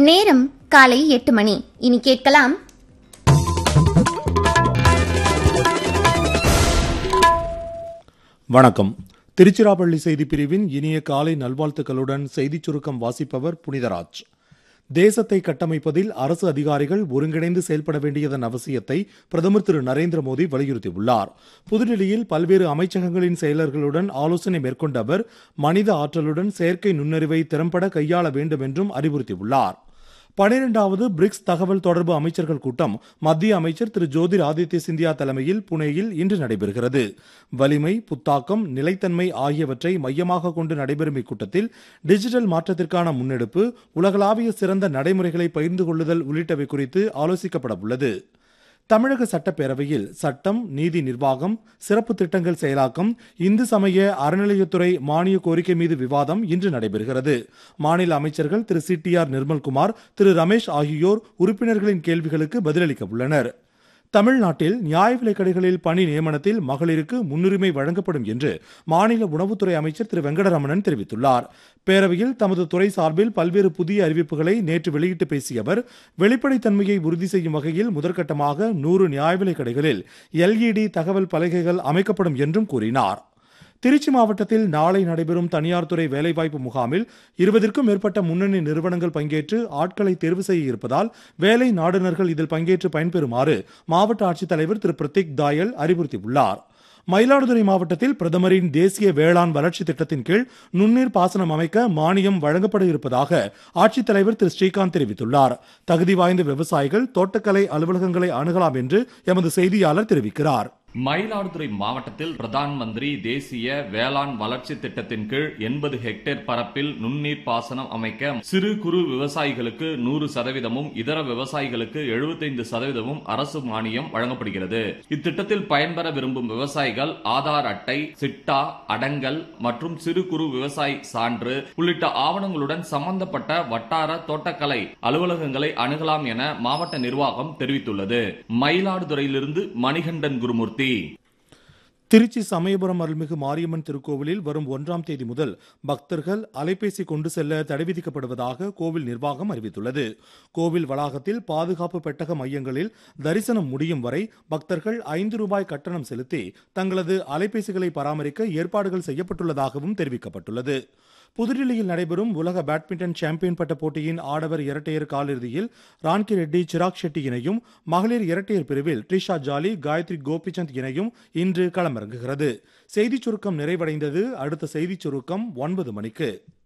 நேரம் காலை எட்டு மணி இனி கேட்கலாம் வணக்கம் திருச்சிராப்பள்ளி செய்தி பிரிவின் இனிய காலை நல்வாழ்த்துக்களுடன் செய்திச் சுருக்கம் வாசிப்பவர் புனிதராஜ் தேசத்தை கட்டமைப்பதில் அரசு அதிகாரிகள் ஒருங்கிணைந்து செயல்பட வேண்டியதன் அவசியத்தை பிரதமர் திரு நரேந்திர மோடி வலியுறுத்தியுள்ளார் புதுடில்லியில் பல்வேறு அமைச்சகங்களின் செயலர்களுடன் ஆலோசனை மேற்கொண்ட அவர் மனித ஆற்றலுடன் செயற்கை நுண்ணறிவை திறம்பட கையாள வேண்டும் என்றும் அறிவுறுத்தியுள்ளார் பனிரெண்டாவது பிரிக்ஸ் தகவல் தொடர்பு அமைச்சர்கள் கூட்டம் மத்திய அமைச்சர் திரு ஜோதிர் ஆதித்ய சிந்தியா தலைமையில் புனேயில் இன்று நடைபெறுகிறது வலிமை புத்தாக்கம் நிலைத்தன்மை ஆகியவற்றை மையமாக கொண்டு நடைபெறும் இக்கூட்டத்தில் டிஜிட்டல் மாற்றத்திற்கான முன்னெடுப்பு உலகளாவிய சிறந்த நடைமுறைகளை பகிர்ந்து கொள்ளுதல் உள்ளிட்டவை குறித்து ஆலோசிக்கப்பட உள்ளது தமிழக சட்டப்பேரவையில் சட்டம் நீதி நிர்வாகம் சிறப்பு திட்டங்கள் செயலாக்கம் இந்து சமய அறநிலையத்துறை மானிய கோரிக்கை மீது விவாதம் இன்று நடைபெறுகிறது மாநில அமைச்சர்கள் Thiru C T R Nirmalkumar Thiru Ramesh ஆகியோர் உறுப்பினர்களின் கேள்விகளுக்கு பதிலளிக்க உள்ளனர் தமிழ்நாட்டில் நியாய விலைக் கடைகளில் பணி நியமனத்தில் மகளிருக்கு முன்னுரிமை வழங்கப்படும் என்று மாநில உணவுத்துறை அமைச்சர் திரு வெங்கடரமணன் தெரிவித்துள்ளார் பேரவையில் தமது துறை சார்பில் பல்வேறு புதிய அறிவிப்புகளை நேற்று வெளியிட்டு பேசிய அவர் வெளிப்படைத்தன்மையை உறுதி செய்யும் வகையில் முதற்கட்டமாக நூறு நியாய விலைக் கடைகளில் எல்இடி தகவல் பலகைகள் அமைக்கப்படும் என்றும் கூறினார் திருச்சி மாவட்டத்தில் நாளை நடைபெறும் தனியார் துறை வேலைவாய்ப்பு முகாமில் இருபதிற்கும் மேற்பட்ட முன்னணி நிறுவனங்கள் பங்கேற்று ஆட்களை தேர்வு செய்ய இருப்பதால் வேலை நாடுனர்கள் இதில் பங்கேற்று பயன்பெறுமாறு மாவட்ட ஆட்சித்தலைவர் திரு பிரதீக் தாயல் அறிவுறுத்தியுள்ளார் மயிலாடுதுறை மாவட்டத்தில் பிரதமரின் தேசிய வேளாண் வளர்ச்சி திட்டத்தின் கீழ் நுண்ணீர் பாசனம் அமைக்க மானியம் வழங்கப்பட இருப்பதாக ஆட்சித்தலைவர் திரு ஸ்ரீகாந்த் தெரிவித்துள்ளார் தகுதி வாய்ந்த விவசாயிகள் தோட்டக்கலை அலுவலகங்களை அணுகலாம் என்று எமது செய்தியாளர் தெரிவிக்கிறார் மயிலாடுதுறை மாவட்டத்தில் பிரதான் மந்திரி தேசிய வேளாண் வளர்ச்சி திட்டத்தின் கீழ் எண்பது ஹெக்டேர் பரப்பில் நுண்ணீர் பாசனம் அமைக்க சிறு குறு விவசாயிகளுக்கு நூறு சதவீதமும் இதர விவசாயிகளுக்கு எழுபத்தைந்து சதவீதமும் அரசு மானியம் வழங்கப்படுகிறது இத்திட்டத்தில் பயன்பெற விரும்பும் விவசாயிகள் ஆதார் அட்டை சிட்டா அடங்கல் மற்றும் சிறு குறு விவசாயி சான்று உள்ளிட்ட ஆவணங்களுடன் சம்பந்தப்பட்ட வட்டார தோட்டக்கலை அலுவலகங்களை அணுகலாம் என மாவட்ட நிர்வாகம் தெரிவித்துள்ளது மயிலாடுதுறையிலிருந்து மணிகண்டன் குருமூர்த்தி திருச்சி சமயபுரம் அருள்மிகு மாரியம்மன் திருக்கோவிலில் வரும் ஒன்றாம் தேதி முதல் பக்தர்கள் அலைபேசி கொண்டு செல்ல தடை விதிக்கப்படுவதாக கோவில் நிர்வாகம் அறிவித்துள்ளது கோவில் வளாகத்தில் பாதுகாப்பு பெட்டக மையங்களில் தரிசனம் முடியும் வரை பக்தர்கள் ஐந்து ரூபாய் கட்டணம் செலுத்தி தங்களது அலைபேசிகளை பராமரிக்க ஏற்பாடுகள் செய்யப்பட்டுள்ளதாகவும் தெரிவிக்கப்பட்டுள்ளது புதுடில்லியில் நடைபெறும் உலக பேட்மிண்டன் சாம்பியன் பட்ட போட்டியின் ஆடவர் இரட்டையர் காலிறுதியில் ரான்கி ரெட்டி சிராக் ஷெட்டி இணையும் மகளிர் இரட்டையர் பிரிவில் ட்ரிஷா ஜாலி காயத்ரி கோபிச்சந்த் இணையும் இன்று களமிறங்குகிறது செய்திச் சுருக்கம் நிறைவடைந்தது அடுத்த செய்திச் சுருக்கம் ஒன்பது மணிக்கு